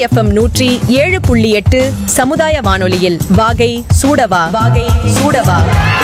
FM நூற்றி ஏழு புள்ளி எட்டு சமுதாய வானொலியில் வாகை சூடவா வாகை சூடவா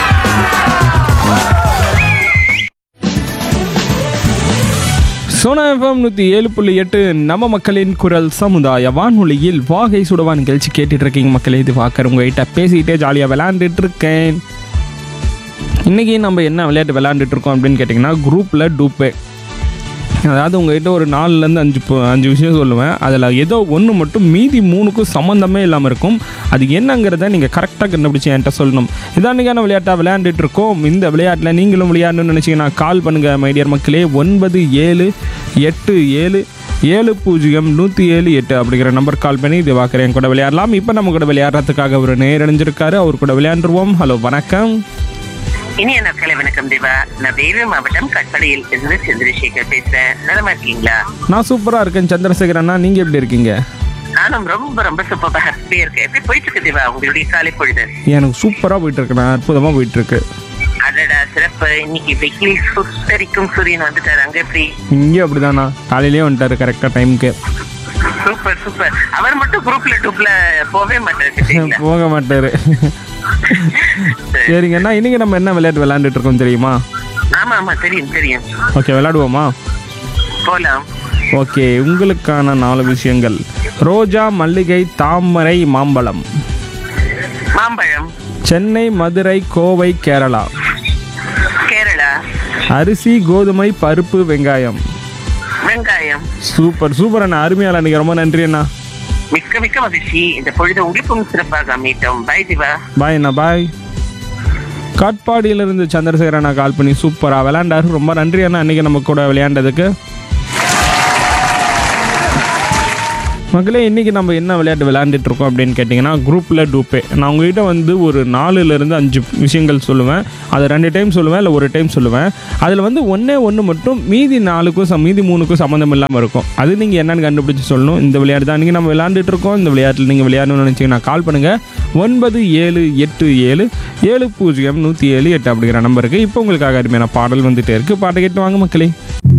சோனா எஃப்எம் நூற்றி ஏழு புள்ளி எட்டு நம்ம மக்களின் குரல் சமுதாய வானொலியில் வாகை சுடவா நிகழ்ச்சி கேட்டுட்டு இருக்கீங்க மக்களே இது பார்க்குற உங்ககிட்ட பேசிக்கிட்டே ஜாலியாக விளையாண்டுட்டு இருக்கேன் இன்றைக்கி நம்ம என்ன விளையாட்டு விளையாண்டுட்டு இருக்கோம் அப்படின்னு கேட்டிங்கன்னா குரூப்பில் டூப்பே அதாவது உங்ககிட்ட ஒரு நாலுலேருந்து அஞ்சு பு- அஞ்சு விஷயம் சொல்லுவேன் அதில் ஏதோ ஒன்று மட்டும் மீதி மூணுக்கும் சம்மந்தமே இல்லாமல் இருக்கும் அது என்னங்கிறத நீங்கள் கரெக்டாக கண்டுபிடிச்சி என்கிட்ட சொல்லணும் இதானிக்கான விளையாட்டாக விளையாண்டுட்டு இருக்கோம் இந்த விளையாட்டில் நீங்களும் விளையாடணும்னு நினச்சிங்கன்னா கால் பண்ணுங்கள் மைடியர் மக்களே ஒன்பது ஏழு எட்டு ஏழு ஏழு பூஜ்ஜியம் நூற்றி ஏழு எட்டு அப்படிங்கிற நம்பர் கால் பண்ணி இது பார்க்குறேன் கூட விளையாடலாம் இப்போ நம்ம கூட விளையாடுறதுக்காக ஒரு நேரடைஞ்சிருக்காரு அவர் கூட விளையாண்டுருவோம் ஹலோ வணக்கம் இனிய நாட்களை வணக்கம் தேவா நான் வேலூர் மாவட்டம் கட்படையில் இருந்து சந்திரசேகர் பேசுறேன் நலமா இருக்கீங்களா நான் சூப்பராக இருக்கேன் சந்திரசேகர் அண்ணா நீங்கள் எப்படி இருக்கீங்க நானும் ரொம்ப ரொம்ப சூப்பரா ஹாப்பியா இருக்கேன் எப்படி போயிட்டு இருக்கு தேவா உங்களுடைய காலை பொழுது எனக்கு சூப்பராக போயிட்டு இருக்குண்ணா அற்புதமாக போயிட்டு இருக்கு அடடா சிறப்பு இன்னைக்கு வெயில் சுத்தரிக்கும் சூரியன் வந்துட்டாரு அங்க எப்படி இங்கே அப்படிதாண்ணா காலையிலேயே வந்துட்டாரு கரெக்டாக டைமுக்கு சூப்பர் சூப்பர் அவர் மட்டும் குரூப்ல டூப்ல போவே மாட்டாரு சரிங்களா? போக மாட்டாரு சரி. சரிங்கண்ணா இன்னைக்கு நம்ம என்ன விளையாட்டு விளையாண்டுட்டு இருக்கோம் தெரியுமா ஆமா ஆமா தெரியும் தெரியும் ஓகே விளையாடுவோமா போலாம் ஓகே உங்களுக்கான நாலு விஷயங்கள் ரோஜா மல்லிகை தாமரை மாம்பழம் மாம்பழம் சென்னை மதுரை கோவை கேரளா கேரளா அரிசி கோதுமை பருப்பு வெங்காயம் வெங்காயம் சூப்பர் சூப்பர் அண்ணா அருமையால அன்னைக்கு ரொம்ப நன்றி அண்ணா மிக்க மிக்க மகிழ்ச்சி இந்த பொழுது உங்களுக்கும் சிறப்பாக அமையட்டும் பை திவா பாய் அண்ணா பாய் காட்பாடியிலிருந்து சந்திரசேகர் அண்ணா கால் பண்ணி சூப்பராக விளையாண்டாரு ரொம்ப நன்றி அண்ணா அன்றைக்கி நம்ம கூட விளையாண்டதுக்கு மக்களே இன்றைக்கி நம்ம என்ன விளையாட்டு விளையாண்டுட்டு இருக்கோம் அப்படின்னு கேட்டிங்கன்னா குரூப்பில் டூப்பே நான் உங்ககிட்ட வந்து ஒரு நாலுலேருந்து அஞ்சு விஷயங்கள் சொல்லுவேன் அதை ரெண்டு டைம் சொல்லுவேன் இல்லை ஒரு டைம் சொல்லுவேன் அதில் வந்து ஒன்றே ஒன்று மட்டும் மீதி நாலுக்கும் ச- மீதி மூணுக்கும் சம்மந்தம் இல்லாமல் இருக்கும் அது நீங்கள் என்னன்னு கண்டுபிடிச்சு சொல்லணும் இந்த விளையாட்டு தான் இன்றைக்கி நம்ம விளையாண்டுட்டு இருக்கோம் இந்த விளையாட்டில் நீங்கள் விளையாடணும்னு நினச்சிங்கன்னா கால் பண்ணுங்கள் ஒன்பது ஏழு எட்டு ஏழு ஏழு பூஜ்ஜியம் நூற்றி ஏழு எட்டு அப்படிங்கிற நம்பருக்கு இப்போ உங்களுக்காக அருமையான பாடல் வந்துட்டே இருக்குது பாட்டை கேட்டு வாங்க மக்களே